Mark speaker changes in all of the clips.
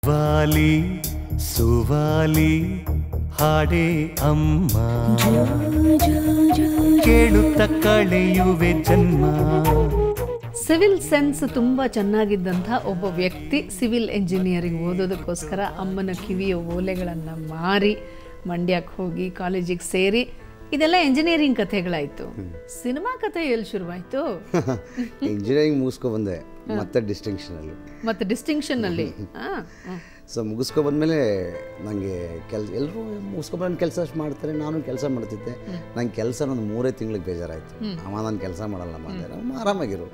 Speaker 1: ವಾಲಿ ಸುವಾಲಿ ಹಾಡೇ ಅಮ್ಮ ಕೇಳುತ್ತ ಕಳೆಯುವೆ ಜನ್ಮ
Speaker 2: civil sense ತುಂಬ ಚೆನ್ನಾಗಿದ್ದಂಥ ಒಬ್ಬ ವ್ಯಕ್ತಿ ಸಿವಿಲ್ ಇಂಜಿನಿಯರಿಂಗ್ ಓದೋದಕ್ಕೋಸ್ಕರ ಅಮ್ಮನ ಕಿವಿಯ ಓಲೆಗಳನ್ನು ಮಾರಿ ಮಂಡ್ಯಕ್ಕೆ ಹೋಗಿ ಕಾಲೇಜಿಗೆ ಸೇರಿ ಇದೆಲ್ಲ ಇಂಜಿನಿಯರಿಂಗ್ ಕಥೆಗಳಾಯಿತು ಸಿನಿಮಾ ಕಥೆ ಎಲ್ಲಿ ಶುರುವಾಯಿತು
Speaker 3: ಇಂಜಿನಿಯರಿಂಗ್ ಮುಗಿಸ್ಕೊ ಬಂದೆ ಮತ್ತೆ ಡಿಸ್ಟಿಂಕ್ಷನಲ್ಲಿ
Speaker 2: ಮತ್ತು ಡಿಸ್ಟಿಂಕ್ಷನ್ನಲ್ಲಿ ಹಾಂ
Speaker 3: ಸೊ ಮುಗಿಸ್ಕೊ ಬಂದಮೇಲೆ ನನಗೆ ಕೆಲ್ಸ ಎಲ್ಲರೂ ಮುಗಿಸ್ಕೊಬಂದು ಕೆಲಸ ಮಾಡ್ತಾರೆ ನಾನು ಕೆಲಸ ಮಾಡ್ತಿದ್ದೆ ನಂಗೆ ಕೆಲಸ ಒಂದು ಮೂರೇ ತಿಂಗಳಿಗೆ ಬೇಜಾರಾಯಿತು ಅಮ್ಮ ನಾನು ಕೆಲಸ ಮಾಡಲ್ಲ ಅಂದೆ ನಮ್ಮ ಆರಾಮಾಗಿರು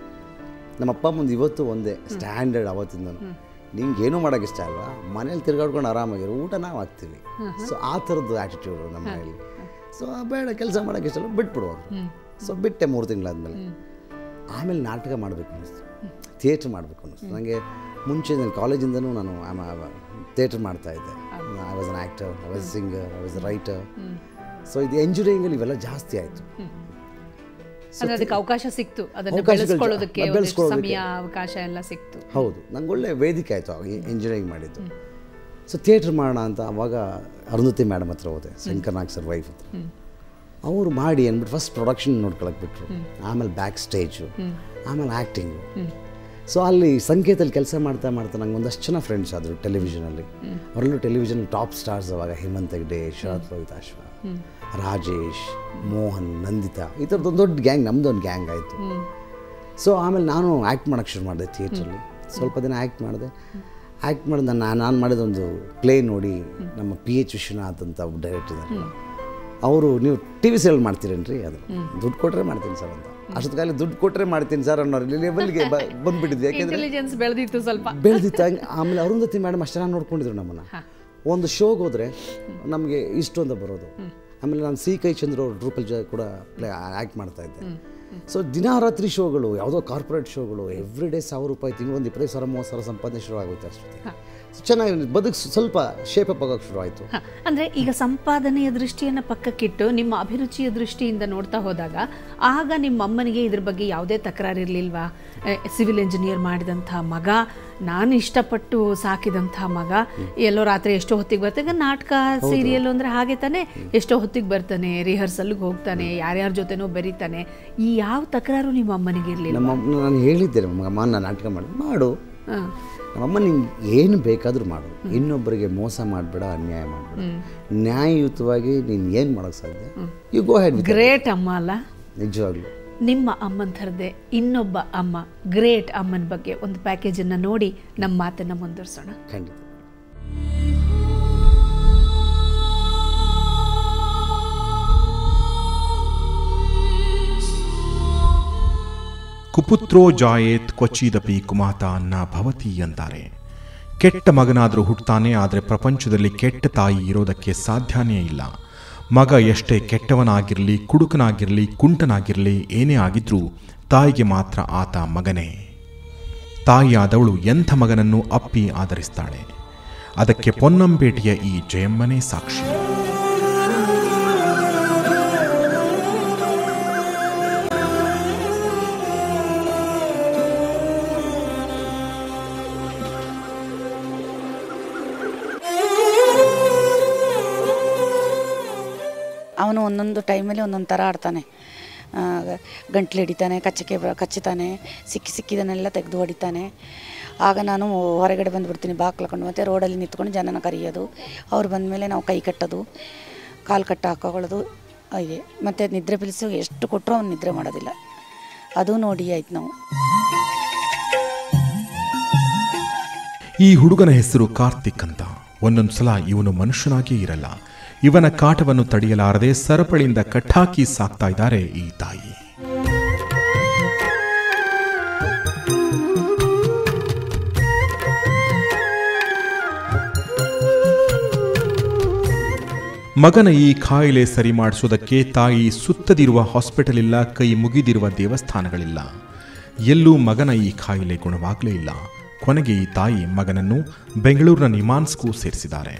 Speaker 3: ನಮ್ಮ ಅಪ್ಪ ಮುಂದೆ ಇವತ್ತು ಒಂದೇ ಸ್ಟ್ಯಾಂಡರ್ಡ್ ಅವತ್ತಿಂದ ನಿಂಗೆ ಏನೂ ಮಾಡೋಕ್ಕೆ ಇಷ್ಟ ಅಲ್ವಾ ಮನೇಲಿ ತಿರ್ಗಾಡ್ಕೊಂಡು ಆರಾಮಾಗಿರು ಊಟ ನಾವು ಹಾಕ್ತೀವಿ ಸೊ ಆ ಥರದ್ದು ಆ್ಯಟಿಟ್ಯೂಡು ನಮ್ಮ ಮನೇಲಿ ಸೊ ಬೇಡ ಕೆಲಸ ಮಾಡೋಕ್ಕೆ ಇಷ್ಟ ಇಲ್ಲ ಬಿಟ್ಬಿಡು ಅಂದ್ರು ಸೊ ಬಿಟ್ಟೆ ಮೂರು ತಿಂಗಳಾದ್ಮೇಲೆ ಆಮೇಲೆ ನಾಟಕ ಮಾಡಬೇಕು ಅನ್ನಿಸ್ತು ಥಿಯೇಟ್ರ್ ಮಾಡಬೇಕು ಅನ್ನಿಸ್ತು ನನಗೆ ಮುಂಚೆ ನಾನು ಕಾಲೇಜಿಂದನೂ ನಾನು ಥಿಯೇಟ್ರ್ ಮಾಡ್ತಾ ಇದ್ದೆ I was an actor I was singer I was writer so ಇದು ಎಂಜಿನಿಯರಿಂಗಲ್ಲಿ ಇವೆಲ್ಲ ಜಾಸ್ತಿ ಆಯಿತು
Speaker 2: ಅಂದ್ರೆ ಅದಕ್ಕೆ ಅವಕಾಶ ಸಿಕ್ತು ಅದನ್ನು
Speaker 3: ಅವಕಾಶಗಳು ಜಾ-
Speaker 2: ಬೆಳೆಸ್ಕೊಳ್ಳೋದಕ್ಕೆ ಒಂದಿಷ್ಟು
Speaker 3: ಬೆಳೆಸ್ಕೊಳ್ಳೋದಕ್ಕೆ.
Speaker 2: ಸಮಯ ಅವಕಾಶ ಎಲ್ಲ ಸಿಕ್ತು
Speaker 3: ಹೌದು ನಂಗೆ ಒಳ್ಳೆ ವೇದಿಕೆ ಆಯಿತು ಇಂಜಿನಿಯರಿಂಗ್ ಮಾಡಿದ್ದು ಸೊ ಥಿಯೇಟ್ರ್ ಮಾಡೋಣ ಅಂತ ಅವಾಗ ಅರುಂಧತಿ ಮೇಡಮ್ ಹತ್ರ ಹೋದೆ ಶಂಕರ್ ನಾಗ್ ಸರ್ ವೈಫ್ ಹತ್ರ ಅವರು ಮಾಡಿ ಅಂದ್ಬಿಟ್ಟು ಫಸ್ಟ್ ಪ್ರೊಡಕ್ಷನ್ ನೋಡ್ಕೊಳಕ್ಕೆ ಬಿಟ್ರು ಆಮೇಲೆ ಬ್ಯಾಕ್ ಸ್ಟೇಜು ಆಮೇಲೆ ಆ್ಯಕ್ಟಿಂಗು ಸೊ ಅಲ್ಲಿ ಸಂಕೇತದಲ್ಲಿ ಕೆಲಸ ಮಾಡ್ತಾ ಮಾಡ್ತಾ ನಂಗೆ ಒಂದಷ್ಟು ಜನ ಫ್ರೆಂಡ್ಸ್ ಆದರು ಟೆಲಿವಿಷನಲ್ಲಿ ಅವರಲ್ಲೂ ಟೆಲಿವಿಷನ್ ಟಾಪ್ ಸ್ಟಾರ್ಸ್ ಅವಾಗ ಹೇಮಂತ್ ಹೆಗ್ಡೆ ಶರತ್ ಲೋಹಿತಾಶ್ವ ರಾಜೇಶ್ ಮೋಹನ್ ನಂದಿತಾ ಈ ಥರದ್ದು ಒಂದು ದೊಡ್ಡ ಗ್ಯಾಂಗ್ ನಮ್ಮದು ಒಂದು ಗ್ಯಾಂಗ್ ಆಯಿತು ಸೊ ಆಮೇಲೆ ನಾನು ಆ್ಯಕ್ಟ್ ಮಾಡೋಕ್ಕೆ ಶುರು ಮಾಡಿದೆ ಥಿಯೇಟ್ರಲ್ಲಿ ಸ್ವಲ್ಪ ದಿನ ಆ್ಯಕ್ಟ್ ಮಾಡಿದೆ ಆ್ಯಕ್ಟ್ ಮಾಡಿದ ನಾನು ನಾನು ಮಾಡಿದೊಂದು ಪ್ಲೇ ನೋಡಿ ನಮ್ಮ ಪಿ ಎಚ್ ವಿಶ್ವನಾಥ್ ಅಂತ ಒಬ್ಬ ಡೈರೆಕ್ಟರ್ ಇದ್ದಾರೆ ಅವರು ನೀವು ಟಿ ವಿ ಸೀರಿಯಲ್ ಮಾಡ್ತೀರೇನ್ರಿ ಅದು ದುಡ್ಡು ಕೊಟ್ಟರೆ ಮಾಡ್ತೀನಿ ಸರ್ ಅಂತ ಅಷ್ಟೊತ್ತಿಗಾಗಲೇ ದುಡ್ಡು ಕೊಟ್ಟರೆ ಮಾಡ್ತೀನಿ ಸರ್ ಅನ್ನೋ ಲೆವೆಲ್ಗೆ ಬಂದುಬಿಟ್ಟಿದ್ದೆ ಯಾಕೆಂದರೆ
Speaker 2: ಇಂಟೆಲಿಜೆನ್ಸ್ ಬೆಳೆದಿತ್ತು ಸ್ವಲ್ಪ
Speaker 3: ಬೆಳೆದಿತ್ತು ಹಂಗೆ ಆಮೇಲೆ ಅರುಂಧತಿ ಮೇಡಮ್ ಅಷ್ಟು ಚೆನ್ನಾಗಿ ನೋಡ್ಕೊಂಡಿದ್ರು ನಮ್ಮನ್ನು ಒಂದು ಶೋಗೆ ಹೋದರೆ ನಮಗೆ ಇಷ್ಟು ಅಂತ ಬರೋದು ಆಮೇಲೆ ನಾನು ಸಿ ಕೈ ಚಂದ್ರ ಅವ್ರ ಟ್ರೂಪಲ್ ಜ ಕೂಡ ಪ್ಲೇ ಆ್ಯಕ್ಟ್ ಮಾಡ್ತಾ ಇದ್ದೆ ಸೊ ದಿನಾರಾತ್ರಿ ಶೋಗಳು ಯಾವುದೋ ಕಾರ್ಪೊರೇಟ್ ಶೋಗಳು ಎವ್ರಿ ಡೇ ಸಾವಿರ ರೂಪಾಯಿ ತಿಂಗಳು ಒಂದು ಇಪ್ಪತ್ತೈದು ಸಾವಿರ ಮೂವತ್ತು ಸಾವಿರ ಸಂಪಾದನೆ ಶುರು ಆಗುತ್ತೆ ಅಷ್ಟೊತ್ತಿಗೆ ಸೊ ಚೆನ್ನಾಗಿ ಬದುಕು ಸ್ವಲ್ಪ ಶೇಪ್ ಅಪ್ ಆಗೋಕ್ಕೆ ಶುರು ಆಯಿತು
Speaker 2: ಹ, ಅಂದ್ರೆ ಈಗ ಸಂಪಾದನೆಯ ದೃಷ್ಟಿಯನ್ನ ಪಕ್ಕಕ್ಕಿಟ್ಟು ನಿಮ್ಮ ಅಭಿರುಚಿಯ ದೃಷ್ಟಿಯಿಂದ ನೋಡ್ತಾ ಹೋದಾಗ ಆಗ ನಿಮ್ಮ ಅಮ್ಮನಿಗೆ ಇದ್ರ ಬಗ್ಗೆ ಯಾವುದೇ ತಕರಾರಿರ್ಲಿಲ್ವಾ ಸಿವಿಲ್ ಇಂಜಿನಿಯರ್ ಮಾಡಿದಂಥ ಮಗ ನಾನು ಇಷ್ಟಪಟ್ಟು ಸಾಕಿದಂಥ ಮಗ ಎಲ್ಲೋ ರಾತ್ರಿ ಎಷ್ಟೋ ಹೊತ್ತಿಗೆ ಬರ್ತಾನೆ ನಾಟಕ ಸೀರಿಯಲ್ ಅಂದ್ರೆ ಹಾಗೆ ತಾನೆ ಎಷ್ಟೋ ಹೊತ್ತಿಗೆ ಬರ್ತಾನೆ ರಿಹರ್ಸಲ್ಗೆ ಹೋಗ್ತಾನೆ ಯಾರ್ಯಾರ ಜೊತೆನೋ ಬೆರೀತಾನೆ ಈ ಯಾವ ತಕರಾರು ನಿಮ್ಮ ಅಮ್ಮನಿಗೆ ಇರ್ಲಿಲ್ಲ
Speaker 3: ನಮ್ಮ ಅಮ್ಮ- ನಾನು ಹೇಳಿದ್ದೆ ನಮ್ಮ ಅಮ್ಮ ನಾನು ನಾಟಕ ಮಾಡಿ ಮಾಡು ನಮ್ಮಮ್ಮ ನಿಂಗೆ ಏನು ಬೇಕಾದರೂ ಮಾಡು ಇನ್ನೊಬ್ಬರಿಗೆ ಮೋಸ ಮಾಡಬೇಡ ಅನ್ಯಾಯ ಮಾಡಬೇಡ ನ್ಯಾಯಯುತವಾಗಿ ನೀನು ಏನು ಮಾಡೋಕ್ಕೆ ಸಾಧ್ಯ ಯು ಗೋ ಹೆಡ್
Speaker 2: ಗ್ರೇಟ್ ಅಮ್ಮ ಅಲ್ಲ
Speaker 3: ನಿಜವಾಗ್ಲೂ
Speaker 2: ನಿಮ್ಮ ಅಮ್ಮನ ಥರದೇ ಇನ್ನೊಬ್ಬ ಅಮ್ಮ ಗ್ರೇಟ್ ಅಮ್ಮನ ಬಗ್ಗೆ ಒಂದು ಪ್ಯಾಕೇಜನ್ನು ನೋಡಿ ನಮ್ಮ ಮಾತನ್ನು ಮುಂದುವರ್ಸೋಣ
Speaker 3: ಖಂಡಿತ
Speaker 4: ಕುಪುತ್ರೋ ಜಾಯೇತ್ ಕ್ವಚಿದಪಿ ಕುಮಾತ ಅನ್ನ ಭವತಿ ಅಂತಾರೆ ಕೆಟ್ಟ ಮಗನಾದರೂ ಹುಟ್ಟುತ್ತಾನೆ ಆದರೆ ಪ್ರಪಂಚದಲ್ಲಿ ಕೆಟ್ಟ ತಾಯಿ ಇರೋದಕ್ಕೆ ಸಾಧ್ಯನೇ ಇಲ್ಲ ಮಗ ಎಷ್ಟೇ ಕೆಟ್ಟವನಾಗಿರಲಿ ಕುಡುಕನಾಗಿರಲಿ ಕುಂಟನಾಗಿರಲಿ ಏನೇ ಆಗಿದ್ರೂ ತಾಯಿಗೆ ಮಾತ್ರ ಆತ ಮಗನೇ ತಾಯಿಯಾದವಳು ಎಂಥ ಮಗನನ್ನು ಅಪ್ಪಿ ಆದರಿಸ್ತಾಳೆ ಅದಕ್ಕೆ ಪೊನ್ನಂಪೇಟೆಯ ಈ ಜಯಮ್ಮನೇ ಸಾಕ್ಷಿ
Speaker 5: ಅವನು ಒಂದೊಂದು ಟೈಮಲ್ಲಿ ಒಂದೊಂದು ಥರ ಆಡ್ತಾನೆ ಆ, ಗಂಟ್ಲು ಹಿಡಿತಾನೆ ಕಚ್ಚಕ್ಕೆ ಬ- ಕಚ್ಚುತ್ತಾನೆ ಸಿಕ್ಕಿ ಸಿಕ್ಕಿದನ್ನೆಲ್ಲ ತೆಗೆದು ಹೊಡಿತಾನೆ ಆಗ ನಾನು ಹೊರಗಡೆ ಬಂದುಬಿಡ್ತೀನಿ ಬಾಕ್ಲಕೊಂಡು ಮತ್ತು ರೋಡಲ್ಲಿ ನಿಂತ್ಕೊಂಡು ಜನನ ಕರೆಯೋದು ಅವ್ರು ಬಂದಮೇಲೆ ನಾವು ಕೈ ಕಟ್ಟೋದು ಕಾಲು ಕಟ್ಟು ಹಾಕೊಳ್ಳೋದು ಹಾಗೆ ಮತ್ತು ನಿದ್ರೆ ಪಿಲಿಸು ಎಷ್ಟು ಕೊಟ್ಟರು ಅವ್ನು ನಿದ್ರೆ ಮಾಡೋದಿಲ್ಲ ಅದು ನೋಡಿ ಆಯ್ತು ನಾವು
Speaker 4: ಈ ಹುಡುಗನ ಹೆಸರು ಕಾರ್ತಿಕ್ ಅಂತ ಒಂದೊಂದು ಸಲ ಇವನು ಮನುಷ್ಯನಾಗಿಯೇ ಇರಲ್ಲ ಇವನ ಕಾಟವನ್ನು ತಡೆಯಲಾರದೆ ಸರಪಳಿಯಿಂದ ಕಟ್ಟಾಕಿ ಸಾಕ್ತಾ ಇದ್ದಾರೆ ಈ ತಾಯಿ ಮಗನ ಈ ಕಾಯಿಲೆ ಸರಿ ಮಾಡಿಸೋದಕ್ಕೆ ತಾಯಿ ಸುತ್ತದಿರುವ ಹಾಸ್ಪಿಟಲ್ ಇಲ್ಲ ಕೈ ಮುಗಿದಿರುವ ದೇವಸ್ಥಾನಗಳಿಲ್ಲ ಎಲ್ಲೂ ಮಗನ ಈ ಕಾಯಿಲೆ ಗುಣವಾಗಲೇ ಇಲ್ಲ ಕೊನೆಗೆ ಈ ತಾಯಿ ಮಗನನ್ನು ಬೆಂಗಳೂರಿನ ನಿಮಾನ್ಸ್ಗೂ ಸೇರಿಸಿದ್ದಾರೆ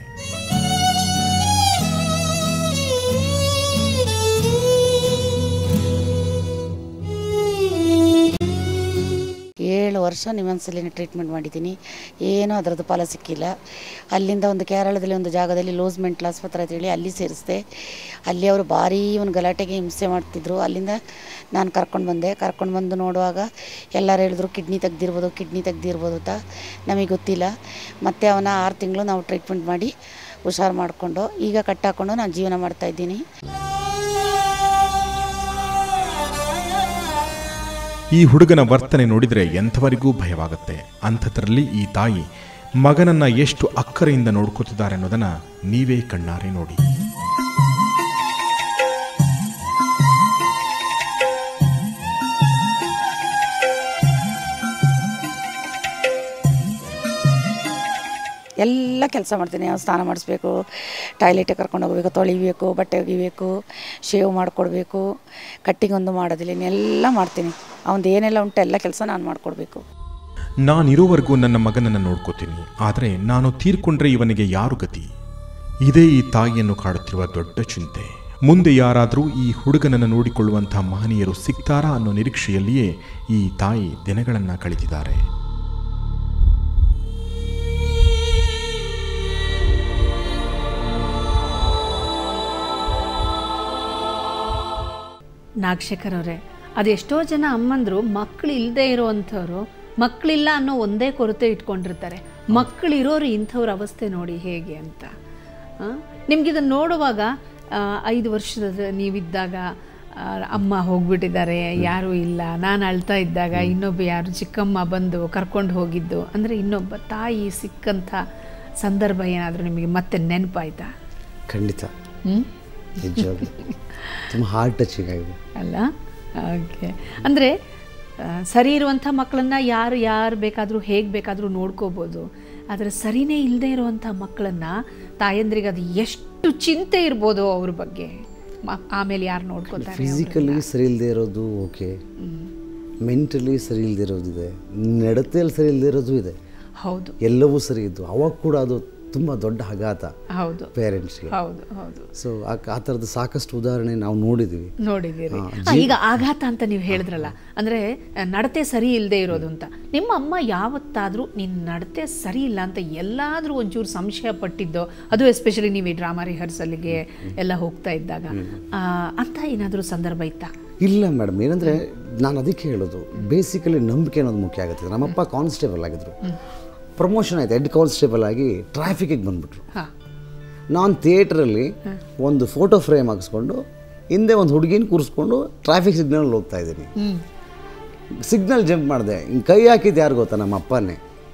Speaker 5: ಏಳು ಏಳು ವರ್ಷ ನಿಮನ್ಸಲ್ಲಿನ ಟ್ರೀಟ್ಮೆಂಟ್ ಮಾಡಿದ್ದೀನಿ ಏನೂ ಅದರದ್ದು ಫಲ ಸಿಕ್ಕಿಲ್ಲ ಅಲ್ಲಿಂದ ಒಂದು ಕೇರಳದಲ್ಲಿ ಒಂದು ಜಾಗದಲ್ಲಿ ಲೋಸ್ ಮೆಂಟಲ್ ಆಸ್ಪತ್ರೆ ಅಂತೇಳಿ ಅಲ್ಲಿ ಸೇರಿಸಿದೆ ಅಲ್ಲಿ ಅವರು ಭಾರೀ ಒಂದು ಗಲಾಟೆಗೆ ಹಿಂಸೆ ಮಾಡ್ತಿದ್ರು ಅಲ್ಲಿಂದ ನಾನು ಕರ್ಕೊಂಡು ಬಂದೆ ಕರ್ಕೊಂಡು ಬಂದು ನೋಡುವಾಗ ಎಲ್ಲರೂ ಹೇಳಿದ್ರು ಕಿಡ್ನಿ ತೆಗ್ದಿರ್ಬೋದು ಕಿಡ್ನಿ ತೆಗ್ದಿರ್ಬೋದು ಅಂತ ನಮಗೆ ಗೊತ್ತಿಲ್ಲ ಮತ್ತು ಅವನ ಆರು ತಿಂಗಳು ನಾವು ಟ್ರೀಟ್ಮೆಂಟ್ ಮಾಡಿ ಹುಷಾರು ಮಾಡಿಕೊಂಡು ಈಗ ಕಟ್ಟಾಕೊಂಡು ನಾನು ಜೀವನ ಮಾಡ್ತಾಯಿದ್ದೀನಿ
Speaker 4: ಈ ಹುಡುಗನ ವರ್ತನೆ ನೋಡಿದರೆ ಎಂಥವರಿಗೂ ಭಯವಾಗುತ್ತೆ ಅಂಥದ್ರಲ್ಲಿ ಈ ತಾಯಿ ಮಗನನ್ನ ಎಷ್ಟು ಅಕ್ಕರೆಯಿಂದ ನೋಡ್ಕೋತಿದ್ದಾರೆ ಅನ್ನೋದನ್ನ ನೀವೇ ಕಣ್ಣಾರೆ ನೋಡಿ
Speaker 5: ಎಲ್ಲ ಕೆಲಸ ಮಾಡ್ತೀನಿ ಅವ್ನು ಸ್ನಾನ ಮಾಡಿಸ್ಬೇಕು ಟಾಯ್ಲೆಟಿಗೆ ಕರ್ಕೊಂಡು ಹೋಗ್ಬೇಕು ತೊಳಿಬೇಕು ಬಟ್ಟೆ ಒಗಿಬೇಕು ಶೇವ್ ಮಾಡಿಕೊಡ್ಬೇಕು ಕಟ್ಟಿಂಗ್ ಒಂದು ಮಾಡೋದಿಲ್ಲ ಇನ್ನೆಲ್ಲ ಮಾಡ್ತೀನಿ ಅವ್ನದ್ದು ಏನೆಲ್ಲ ಉಂಟು ಎಲ್ಲ ಕೆಲಸ ನಾನು ಮಾಡಿಕೊಡ್ಬೇಕು
Speaker 4: ನಾನಿರೋವರೆಗೂ ನನ್ನ ಮಗನನ್ನು ನೋಡ್ಕೋತೀನಿ ಆದರೆ ನಾನು ತೀರ್ಕೊಂಡ್ರೆ ಇವನಿಗೆ ಯಾರು ಗತಿ ಇದೇ ಈ ತಾಯಿಯನ್ನು ಕಾಡುತ್ತಿರುವ ದೊಡ್ಡ ಚಿಂತೆ ಮುಂದೆ ಯಾರಾದರೂ ಈ ಹುಡುಗನನ್ನು ನೋಡಿಕೊಳ್ಳುವಂತಹ ಮಹನೀಯರು ಸಿಗ್ತಾರಾ ಅನ್ನೋ ನಿರೀಕ್ಷೆಯಲ್ಲಿಯೇ ಈ ತಾಯಿ ದಿನಗಳನ್ನು ಕಳೆದಿದ್ದಾರೆ
Speaker 2: ನಾಗಶೇಖರ್ ಅವರೇ ಅದೆಷ್ಟೋ ಜನ ಅಮ್ಮಂದರು ಮಕ್ಕಳು ಇಲ್ಲದೆ ಇರೋವಂಥವ್ರು ಮಕ್ಕಳಿಲ್ಲ ಅನ್ನೋ ಒಂದೇ ಕೊರತೆ ಇಟ್ಕೊಂಡಿರ್ತಾರೆ ಮಕ್ಕಳಿರೋರು ಇಂಥವ್ರ ಅವಸ್ಥೆ ನೋಡಿ ಹೇಗೆ ಅಂತ ನಿಮ್ಗಿದನ್ನು ನೋಡುವಾಗ ಆ, ಐದು ವರ್ಷದ ನೀವಿದ್ದಾಗ ಆ, ಅಮ್ಮ ಹೋಗ್ಬಿಟ್ಟಿದ್ದಾರೆ ಯಾರೂ ಇಲ್ಲ ನಾನು ಅಳ್ತಾ ಇದ್ದಾಗ ಇನ್ನೊಬ್ಬ ಯಾರು ಚಿಕ್ಕಮ್ಮ ಬಂದು ಕರ್ಕೊಂಡು ಹೋಗಿದ್ದು ಅಂದರೆ ಇನ್ನೊಬ್ಬ ತಾಯಿ ಸಿಕ್ಕಂಥ ಸಂದರ್ಭ ಏನಾದರೂ ನಿಮಗೆ ಮತ್ತೆ ನೆನಪಾಯ್ತಾ
Speaker 3: ಖಂಡಿತ
Speaker 2: ಹ್ಞೂ
Speaker 3: ನಿಜವಾಗ್ಲೂ ತುಂಬ ಹಾರ್ಟ್ ಟಚಿಂಗ್ ಆಗಿದೆ
Speaker 2: ಅಲ್ಲ ಓಕೆ ಅಂದರೆ ಸರಿ ಇರುವಂಥ ಮಕ್ಕಳನ್ನ ಯಾರು ಯಾರು ಬೇಕಾದರೂ ಹೇಗೆ ಬೇಕಾದರೂ ನೋಡ್ಕೋಬೋದು ಆದರೆ ಸರಿನೇ ಇಲ್ಲದೆ ಇರುವಂಥ ಮಕ್ಕಳನ್ನ ತಾಯಂದ್ರಿಗೆ ಅದು ಎಷ್ಟು ಚಿಂತೆ ಇರ್ಬೋದು ಅವ್ರ ಬಗ್ಗೆ ಮ- ಆಮೇಲೆ ಯಾರು ನೋಡ್ಕೋತಾರೆ
Speaker 3: ಫಿಸಿಕಲಿ ಸರಿ ಇಲ್ಲದೆ ಇರೋದು ಓಕೆ ಮೆಂಟಲಿ ಸರಿ ಇಲ್ಲದೆ ಇರೋದಿದೆ ನಡತೆಯಲ್ಲಿ ಸರಿ ಇಲ್ಲದೆ ಇರೋದು ಇದೆ
Speaker 2: ಹೌದು
Speaker 3: ಎಲ್ಲವೂ ಸರಿ ಇದ್ದು ಅವಾಗ ಕೂಡ ಅದು ತುಂಬ ದೊಡ್ಡ ಆಘಾತ
Speaker 2: ಹೌದು
Speaker 3: ಪೇರೆಂಟ್ಸ್ಗೆ
Speaker 2: ಹೌದು ಹೌದು
Speaker 3: ಸೊ ಆ ಆ ಥರದ ಸಾಕಷ್ಟು ಉದಾಹರಣೆ ನಾವು ನೋಡಿದ್ದೀವಿ
Speaker 2: ನೋಡಿದ್ದೀರಿ ಆ, ಈಗ ಆಘಾತ ಅಂತ ನೀವು ಹೇಳಿದ್ರಲ್ಲ ಅಂದರೆ ನಡತೆ ಸರಿ ಇಲ್ಲದೆ ಇರೋದು ಅಂತ ನಿಮ್ಮ ಅಮ್ಮ ಯಾವತ್ತಾದರೂ ನಿನ್ನ ನಡತೆ ಸರಿ ಇಲ್ಲ ಅಂತ ಎಲ್ಲಾದರೂ ಒಂಚೂರು ಸಂಶಯ ಪಟ್ಟಿದ್ದೋ ಅದು ಎಸ್ಪೆಷಲಿ ನೀವು ಈ ಡ್ರಾಮಾ ರಿಹರ್ಸಲ್ಗೆ ಎಲ್ಲ ಹೋಗ್ತಾ ಇದ್ದಾಗ ಆ, ಅಂತ ಏನಾದರೂ ಸಂದರ್ಭ ಇತ್ತಾ
Speaker 3: ಇಲ್ಲ ಮೇಡಮ್ ಏನಂದರೆ ನಾನು ಅದಕ್ಕೆ ಹೇಳೋದು ಬೇಸಿಕಲಿ ನಂಬಿಕೆ ಅನ್ನೋದು ಮುಖ್ಯ ಆಗುತ್ತೆ ನಮ್ಮಪ್ಪ ಕಾನ್ಸ್ಟೇಬಲ್ ಆಗಿದ್ರು ಪ್ರಮೋಷನ್ ಆಯ್ತು ಹೆಡ್ ಕಾನ್ಸ್ಟೇಬಲ್ ಆಗಿ ಟ್ರಾಫಿಕಿಗೆ ಬಂದ್ಬಿಟ್ರು
Speaker 2: ಹಾಂ
Speaker 3: ನಾನು ಥಿಯೇಟ್ರಲ್ಲಿ ಒಂದು ಫೋಟೋ ಫ್ರೇಮ್ ಹಾಕಿಸ್ಕೊಂಡು ಹಿಂದೆ ಒಂದು ಹುಡುಗಿನ ಕೂರಿಸ್ಕೊಂಡು ಟ್ರಾಫಿಕ್ ಸಿಗ್ನಲ್ ಹೋಗ್ತಾ ಇದ್ದೀನಿ ಸಿಗ್ನಲ್ ಜಂಪ್ ಮಾಡಿದೆ ಹಿಂಗೆ ಕೈ ಹಾಕಿದ್ದು ಯಾರು ಗೊತ್ತಾ ನಮ್ಮ ಅಪ್ಪನೇ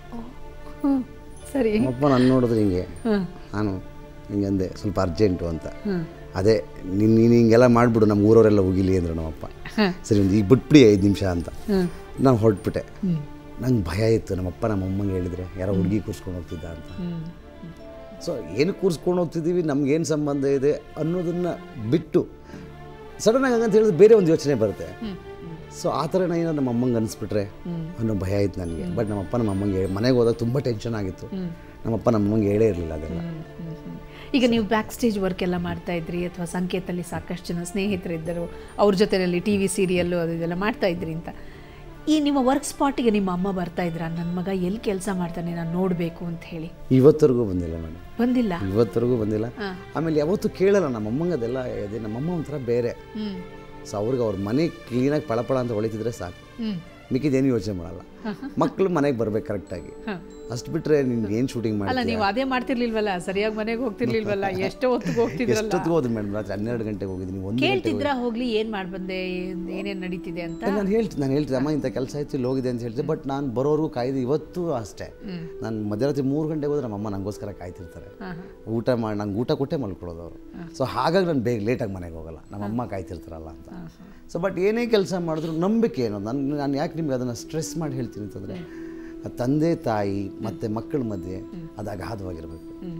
Speaker 2: ಸರಿ
Speaker 3: ನಮ್ಮಪ್ಪ ನಾನು ನೋಡಿದ್ರೆ ಹಿಂಗೆ ನಾನು ಹಿಂಗೆ ಅಂದೆ ಸ್ವಲ್ಪ ಅರ್ಜೆಂಟು ಅಂತ ಅದೇ ನೀನು ನೀನು ಹಿಂಗೆಲ್ಲ ಮಾಡಿಬಿಡು ನಮ್ಮ ಊರವರೆಲ್ಲ ಹೋಗಿಲಿ ಅಂದರು ನಮ್ಮಪ್ಪ ಸರಿ ಒಂದು ಈಗ ಬಿಟ್ಬಿಡಿ ಐದು ನಿಮಿಷ ಅಂತ ನಾನು ಹೊರಟ್ಬಿಟ್ಟೆ ನಂಗೆ ಭಯ ಇತ್ತು ನಮ್ಮಪ್ಪ ನಮ್ಮ ಅಮ್ಮಂಗೆ ಹೇಳಿದರೆ ಯಾರೋ ಹುಡುಗಿ ಕೂರಿಸ್ಕೊಂಡು ಹೋಗ್ತಿದ್ದ ಅಂತ ಸೊ ಏನು ಕೂರಿಸ್ಕೊಂಡು ಹೋಗ್ತಿದ್ದೀವಿ ನಮ್ಗೇನು ಸಂಬಂಧ ಇದೆ ಅನ್ನೋದನ್ನು ಬಿಟ್ಟು ಸಡನ್ನಾಗಿ ಹಂಗಂತ ಹೇಳಿದ್ರೆ ಬೇರೆ ಒಂದು ಯೋಚನೆ ಬರುತ್ತೆ ಸೊ ಆ ಥರ ಏನೋ ನಮ್ಮ ಅಮ್ಮಂಗೆ ಅನಿಸ್ಬಿಟ್ರೆ ಅನ್ನೋ ಭಯ ಆಯ್ತು ನನಗೆ ಬಟ್ ನಮ್ಮಪ್ಪ ನಮ್ಮ ಅಮ್ಮಂಗೆ ಮನೆಗೆ ಹೋದಾಗ ತುಂಬ ಟೆನ್ಷನ್ ಆಗಿತ್ತು ನಮ್ಮಪ್ಪ ನಮ್ಮ ಅಮ್ಮಂಗೆ ಹೇಳೇ ಇರಲಿಲ್ಲ ಅದೆಲ್ಲ
Speaker 2: ಈಗ ನೀವು ಬ್ಯಾಕ್ ಸ್ಟೇಜ್ ವರ್ಕ್ ಎಲ್ಲ ಮಾಡ್ತಾ ಇದ್ರಿ ಅಥವಾ ಸಂಕೇತಲ್ಲಿ ಸಾಕಷ್ಟು ಜನ ಸ್ನೇಹಿತರಿದ್ದರು ಅವ್ರ ಜೊತೆಯಲ್ಲಿ ಟಿ ವಿ ಸೀರಿಯಲ್ಲು ಅದು ಇದೆಲ್ಲ ಮಾಡ್ತಾ ಇದ್ರಿ ಅಂತ ಈ ನಿಮ್ಮ ವರ್ಕ್ ಸ್ಪಾಟಿಗೆ ನಿಮ್ಮ ಅಮ್ಮ ಬರ್ತಾ ಇದ್ರ ನನ್ನ ಮಗ ಎಲ್ಲಿ ಕೆಲಸ ಮಾಡ್ತಾನೆ ನಾನು ನೋಡಬೇಕು ಅಂತ ಹೇಳಿ
Speaker 3: ಇವತ್ತರೆಗೂ ಬಂದಿಲ್ಲ ಮೇಡಮ್
Speaker 2: ಬಂದಿಲ್ಲ
Speaker 3: ಇವತ್ತರೆಗೂ ಬಂದಿಲ್ಲ ಆಮೇಲೆ ಯಾವತ್ತೂ ಕೇಳಲ್ಲ ನಮ್ಮ ಅಮ್ಮಂಗೆ ಅದೆಲ್ಲ ಇದೆ ನಮ್ಮಮ್ಮ ಒಂಥರ ಬೇರೆ
Speaker 2: ಹ್ಮ್
Speaker 3: ಸೊ ಅವ್ರಿಗೆ ಅವ್ರ ಮನೆ ಕ್ಲೀನಾಗಿ ಪಳಪಳ ಅಂತ ಹೊಳಿತಿದ್ರೆ ಸಾಕು
Speaker 2: ಹ್ಮ್
Speaker 3: ಮಿಕ್ಕಿದೇನು ಯೋಚನೆ ಮಾಡಲ್ಲ ಮಕ್ಕಳು ಮನೆಗೆ ಬರ್ಬೇಕು ಕರೆಕ್ಟಾಗಿ ಅಷ್ಟು ಬಿಟ್ಟರೆ ನಿನ್ಗೆ ಏನು ಶೂಟಿಂಗ್
Speaker 2: ಅಲ್ಲ
Speaker 3: ಮಾಡಿ
Speaker 2: ನೀವು ಅದೇ ಮಾಡ್ತಿರ್ಲಿಲ್ವಲ್ಲ ಸರಿಯಾಗಿ ಮನೆಗೆ ಹೋಗ್ತಿರ್ಲಿಲ್ವಲ್ಲ ಎಷ್ಟೋ ಹೊತ್ತಿಗೆ ಹೋಗ್ತಿದ್ರಲ್ಲ
Speaker 3: ಎಷ್ಟೊತ್ತಿಗೆ ಹೋದ್ರಿ ಮೇಡಮ್ ರಾತ್ರಿ ಹನ್ನೆರಡು ಗಂಟೆಗೆ ಹೋಗಿದ್ದೀನಿ ಒಂದು
Speaker 2: ಕೇಳ್ತಿದ್ರ ಹೋಗ್ಲಿ ಏನ್ ಮಾಡ್ ಬಂದೆ ಏನ್- ಏನೇನ್ ನಡೀತಿದೆ ಅಂತ
Speaker 3: ನಾನು ಹೇಳ್ತೀನಿ ನಾನು ಹೇಳ್ತೀನಿ ಅಮ್ಮ ಇಂಥ ಕೆಲಸ ಆಯ್ತು ಇಲ್ಲಿ ಹೋಗಿದೆ ಅಂತ ಹೇಳ್ತೀನಿ ಬಟ್ ನಾನು ಬರೋರು ಕಾಯ್ದು ಇವತ್ತು ಅಷ್ಟೇ ನಾನು ಮಧ್ಯರಾತ್ರಿ ಮೂರು ಗಂಟೆಗೆ ಹೋದ್ರೆ ನಮ್ಮಮ್ಮ ನನಗೋಸ್ಕರ ಕಾಯ್ತಿರ್ತಾರೆ ಊಟ ಮಾಡಿ ನಂಗೆ ಊಟ ಕೊಟ್ಟೆ ಮಲ್ಕೊಳ್ಳೋದು ಅವರು ಸೊ ಹಾಗಾಗಿ ನಾನು ಬೇಗ ಲೇಟಾಗಿ ಮನೆಗೆ ಹೋಗಲ್ಲ ನಮ್ಮಮ್ಮ ಕಾಯ್ತಿರ್ತಾರಲ್ಲ ಅಂತ ಸೊ ಬಟ್ ಏನೇ ಕೆಲಸ ಮಾಡಿದ್ರು ನಂಬಿಕೆ ಏನೋ ನಾನು ನಾನು ಯಾಕೆ ನಿಮ್ಗೆ ಅದನ್ನು ಸ್ಟ್ರೆಸ್ ಮಾಡಿ ಹೇಳ್ತೀನಿ ಅಂತಂದರೆ ತಂದೆ ತಾಯಿ ಮತ್ತು ಮಕ್ಕಳ ಮಧ್ಯೆ ಅದು ಅಗಾಧವಾಗಿರಬೇಕು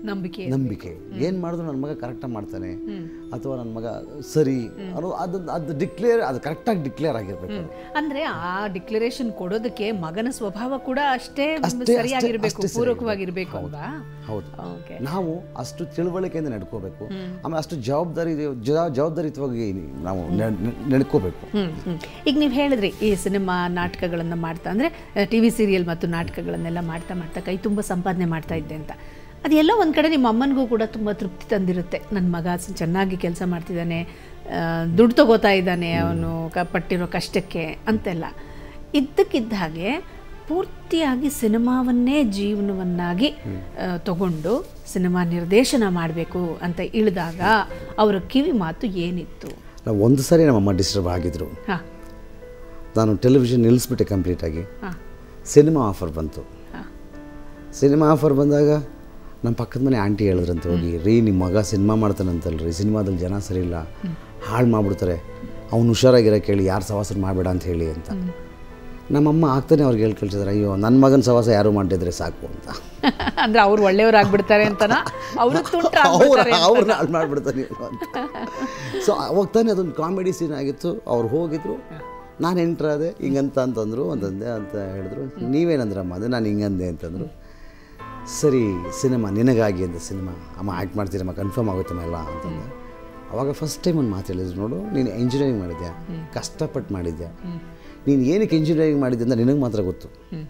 Speaker 2: ನಂಬಿಕೆ
Speaker 3: ನಂಬಿಕೆ ಏನು ಮಾಡಿದ್ರು ನನ್ನ ಮಗ ಕರೆಕ್ಟಾಗಿ ಮಾಡ್ತಾನೆ ಅಥವಾ ನನ್ನ ಮಗ ಸರಿ ಅನ್ನೋ ಅದು ಅದು ಡಿಕ್ಲೇರ್ ಅದು ಕರೆಕ್ಟಾಗಿ ಡಿಕ್ಲೇರ್ ಆಗಿರ್ಬೇಕು
Speaker 2: ಅಂದ್ರೆ ಆ ಡಿಕ್ಲರೇಷನ್ ಕೊಡೋದಕ್ಕೆ ಮಗನ ಸ್ವಭಾವ ಕೂಡ ಅಷ್ಟೇ
Speaker 3: ಅಷ್ಟೇ-
Speaker 2: ಸರಿಯಾಗಿರ್ಬೇಕು
Speaker 3: ಅಷ್ಟೇ
Speaker 2: ಪೂರಕವಾಗಿರ್ಬೇಕು ಅಲ್ವಾ
Speaker 3: ಹೌದು
Speaker 2: ಓಕೆ
Speaker 3: ನಾವು ಅಷ್ಟು ತಿಳುವಳಿಕೆಯಿಂದ ನಡ್ಕೋಬೇಕು ಆಮೇಲೆ ಅಷ್ಟು ಜವಾಬ್ದಾರಿ ಜವಾ- ಜವಾಬ್ದಾರಿಯುತವಾಗಿ ನಾವು ನಡ್- ನಡ್- ನಡ್ಕೋಬೇಕು
Speaker 2: ಹ್ಮ್ ಹ್ಮ್ ಈಗ ನೀವು ಹೇಳಿದ್ರಿ ಈ ಸಿನಿಮಾ ನಾಟಕಗಳನ್ನು ಮಾಡ್ತಾ ಅಂದರೆ ಟಿ ವಿ ಸೀರಿಯಲ್ ಮತ್ತು ನಾಟಕಗಳನ್ನೆಲ್ಲ ಮಾಡ್ತಾ ಮಾಡ್ತಾ ಕೈ ತುಂಬ ಸಂಪಾದನೆ ಮಾಡ್ತಾ ಇದ್ದೆ ಅಂತ ಅದೆಲ್ಲ ಒಂದು ಕಡೆ ನಿಮ್ಮ ಅಮ್ಮನಿಗೂ ಕೂಡ ತುಂಬ ತೃಪ್ತಿ ತಂದಿರುತ್ತೆ ನನ್ನ ಮಗ ಸ- ಚೆನ್ನಾಗಿ ಕೆಲಸ ಮಾಡ್ತಿದ್ದಾನೆ ಆ, ದುಡ್ಡು ತಗೋತಾ ಇದ್ದಾನೆ ಅವನು ಕ ಪಟ್ಟಿರೋ ಕಷ್ಟಕ್ಕೆ ಅಂತೆಲ್ಲ ಇದ್ದಕ್ಕಿದ್ದ ಹಾಗೆ ಪೂರ್ತಿಯಾಗಿ ಸಿನಿಮಾವನ್ನೇ ಜೀವನವನ್ನಾಗಿ ಆ, ತಗೊಂಡು ಸಿನಿಮಾ ನಿರ್ದೇಶನ ಮಾಡಬೇಕು ಅಂತ ಇಳಿದಾಗ ಅವರ ಕಿವಿ ಮಾತು ಏನಿತ್ತು
Speaker 3: ನಾವು ಒಂದು ಸಾರಿ ನಮ್ಮಮ್ಮ ಡಿಸ್ಟರ್ಬ್ ಆಗಿದ್ರು
Speaker 2: ಹಾಂ
Speaker 3: ನಾನು ಟೆಲಿವಿಷನ್ ನಿಲ್ಲಿಸ್ಬಿಟ್ಟೆ ಕಂಪ್ಲೀಟಾಗಿ
Speaker 2: ಹಾಂ
Speaker 3: ಸಿನಿಮಾ ಆಫರ್ ಬಂತು
Speaker 2: ಹಾಂ
Speaker 3: ಸಿನಿಮಾ ಆಫರ್ ಬಂದಾಗ ನಮ್ಮ ಪಕ್ಕದ ಮನೆ ಆಂಟಿ ಹೇಳಿದ್ರಂತ ಹೋಗಿ ರೀ ನಿಮ್ಮ ಮಗ ಸಿನಿಮಾ ಮಾಡ್ತಾನಂತಲ್ರಿ ಸಿನಿಮಾದಲ್ಲಿ ಜನ ಸರಿ ಇಲ್ಲ ಹಾಳು ಮಾಡ್ಬಿಡ್ತಾರೆ ಅವ್ನು ಹುಷಾರಾಗಿರೋ ಕೇಳಿ ಯಾರು ಸವಾಸ ಮಾಡಬೇಡ ಅಂತ ಹೇಳಿ ಅಂತ ನಮ್ಮಮ್ಮ ಆಗ್ತಾನೆ ಅವ್ರಿಗೆ ಹೇಳಿ ಕಳ್ಸಿದ್ರೆ ಅಯ್ಯೋ ನನ್ನ ಮಗನ ಸವಾಸ ಯಾರು ಮಾಡಿದ್ರೆ ಸಾಕು ಅಂತ
Speaker 2: ಅಂದ್ರೆ ಅವ್ರು ಒಳ್ಳೆಯವ್ರಾಗ್ಬಿಡ್ತಾರೆ ಅಂತನಾ ಅವರು ತುಂಟ
Speaker 3: ಅವ್ರ ಅವ್ರನ್ನ ಹಾಳು ಮಾಡ್ಬಿಡ್ತಾನೆ ಇವ್ನು ಅಂತ ಸೊ ಅವಾಗ ತಾನೇ ಅದೊಂದು ಕಾಮಿಡಿ ಸೀನ್ ಆಗಿತ್ತು ಅವ್ರು ಹೋಗಿದ್ರು ನಾನು ಎಂಟ್ರಾದೆ ಹಿಂಗಂತ ಅಂತಂದರು ಅಂತಂದೆ ಅಂತ ಹೇಳಿದ್ರು ನೀವೇನಂದ್ರಮ್ಮ ಅದು ನಾನು ಹಿಂಗಂದೆ ಅಂತಂದರು ಸರಿ ಸಿನಿಮಾ ನಿನಗಾಗಿ ಅಂತ ಸಿನಿಮಾ ಅಮ್ಮ ಆ್ಯಕ್ಟ್ ಮಾಡ್ತೀರಮ್ಮ ಕನ್ಫರ್ಮ್ ಆಗುತ್ತಮ್ಮ ಎಲ್ಲ ಅಂತಂದೆ ಅವಾಗ ಫಸ್ಟ್ ಟೈಮ್ ಒಂದು ಮಾತು ಹೇಳಿದ್ರು ನೋಡು ನೀನು ಇಂಜಿನಿಯರಿಂಗ್ ಮಾಡಿದ್ಯಾ ಕಷ್ಟಪಟ್ಟು ಮಾಡಿದ್ಯಾ ನೀನು ಏನಕ್ಕೆ ಇಂಜಿನಿಯರಿಂಗ್ ಮಾಡಿದ್ದೆ ಅಂತ ನಿನಗೆ ಮಾತ್ರ ಗೊತ್ತು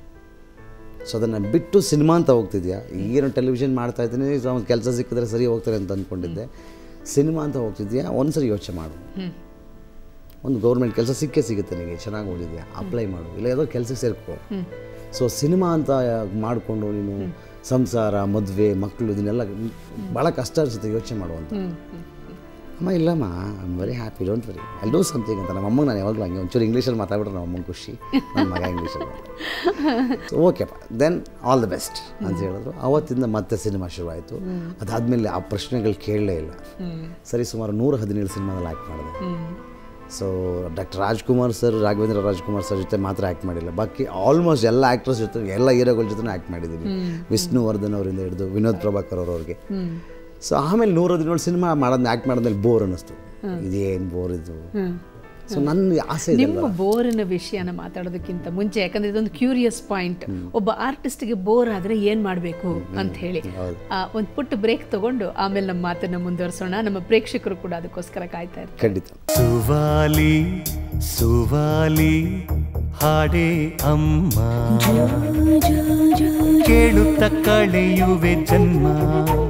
Speaker 3: ಸೊ ಅದನ್ನು ಬಿಟ್ಟು ಸಿನಿಮಾ ಅಂತ ಹೋಗ್ತಿದ್ಯಾ ಈಗೇನು ಟೆಲಿವಿಷನ್ ಮಾಡ್ತಾ ಇದ್ದೀನಿ ಒಂದು ಕೆಲಸ ಸಿಕ್ಕಿದ್ರೆ ಸರಿ ಹೋಗ್ತಾರೆ ಅಂತ ಅಂದ್ಕೊಂಡಿದ್ದೆ ಸಿನಿಮಾ ಅಂತ ಹೋಗ್ತಿದ್ಯಾ ಒಂದ್ಸರಿ ಯೋಚನೆ ಮಾಡು ಒಂದು ಗೌರ್ಮೆಂಟ್ ಕೆಲಸ ಸಿಕ್ಕೇ ಸಿಗುತ್ತೆ ನಿನಗೆ ಚೆನ್ನಾಗಿ ಓದಿದ್ಯಾ ಅಪ್ಲೈ ಮಾಡು ಇಲ್ಲ ಯಾವುದೋ ಕೆಲಸಕ್ಕೆ ಸೇರ್ಕೋ ಸೊ ಸಿನಿಮಾ ಅಂತ ಮಾಡಿಕೊಂಡು ನೀನು ಸಂಸಾರ ಮದುವೆ ಮಕ್ಕಳು ಇದನ್ನೆಲ್ಲ ಭಾಳ ಕಷ್ಟ ಅನಿಸುತ್ತೆ ಯೋಚನೆ ಮಾಡುವಂತ ಅಮ್ಮ ಇಲ್ಲಮ್ಮ I very happy don't very I do something ಅಂತ ನಮ್ಮ ಅಮ್ಮಗೆ ನಾನು ಯಾವಾಗಲೂ ಹಂಗೆ ಒಂಚೂರು ಇಂಗ್ಲೀಷಲ್ಲಿ ಮಾತಾಡ್ಬಿಟ್ರೆ ನಮ್ಮ ಅಮ್ಮಂಗೆ ಖುಷಿ ನನ್ನ ಮಗ ಇಂಗ್ಲೀಷಲ್ಲಿ ಸೊ ಓಕೆಪ್ಪ ದೆನ್ ಆಲ್ ದ ಬೆಸ್ಟ್ ಅಂತ ಹೇಳಿದ್ರು ಅವತ್ತಿಂದ ಮತ್ತೆ ಸಿನಿಮಾ ಶುರುವಾಯಿತು ಅದಾದಮೇಲೆ ಆ ಪ್ರಶ್ನೆಗಳು ಕೇಳಲೇ ಇಲ್ಲ ಸರಿ ಸುಮಾರು ನೂರ ಹದಿನೇಳು ಸಿನಿಮಾದಲ್ಲಿ ಆ್ಯಕ್ಟ್ ಮಾಡಿದೆ so doctor Rajkumar sir Raghavendra Rajkumar sir ಜೊತೆ ಮಾತ್ರ ಆ್ಯಕ್ಟ್ ಮಾಡಿಲ್ಲ ಬಾಕಿ ಆಲ್ಮೋಸ್ಟ್ ಎಲ್ಲ ಆ್ಯಕ್ಟರ್ಸ್ ಜೊತೆ ಎಲ್ಲ ಹೀರೋಗಳ ಜೊತೆ ಆ್ಯಕ್ಟ್ ಮಾಡಿದ್ದೀನಿ ವಿಷ್ಣುವರ್ಧನ್ ಅವರಿಂದ ಹಿಡಿದು ವಿನೋದ್ ಪ್ರಭಾಕರ್ ಅವ್ರವ್ರಿಗೆ ಸೊ ಆಮೇಲೆ ನೂರ ಹದಿನೇಳು ಸಿನಿಮಾ ಮಾಡೋದು ಆ್ಯಕ್ಟ್ ಮಾಡಿದ್ಮೇಲೆ ಬೋರ್ ಅನ್ನಿಸ್ತು ಇದೇನು ಬೋರ್ ಇದು ಸೊ ನನ್ನ ಆಸೆ ಇದೆ
Speaker 2: ನಿಮ್ಮ ಬೋರಿನ ವಿಷಯನ ಮಾತಾಡೋದಕ್ಕಿಂತ ಮುಂಚೆ ಯಾಕಂದ್ರೆ ಇದೊಂದು ಕ್ಯೂರಿಯಸ್ ಪಾಯಿಂಟ್ ಒಬ್ಬ ಆರ್ಟಿಸ್ಟ್ಗೆ ಬೋರ್ ಆದ್ರೆ ಏನ್ ಮಾಡಬೇಕು ಅಂತ ಹೇಳಿ ಆ, ಒಂದ್ ಪುಟ್ಟ ಬ್ರೇಕ್ ತಗೊಂಡು ಆಮೇಲೆ ನಮ್ಮ ಮಾತನ್ನ ಮುಂದುವರಿಸೋಣ ನಮ್ಮ ಪ್ರೇಕ್ಷಕರು ಕೂಡ ಅದಕ್ಕೋಸ್ಕರ ಕಾಯ್ತಾ ಇರ್ತಾರೆ
Speaker 3: ಖಂಡಿತ
Speaker 1: ಸುವಾಲಿ ಸುವಾಲಿ ಹಾಡೇ ಅಮ್ಮ ಕೇಳುತ್ತ ಕಳೆಯುವೆ ಜನ್ಮ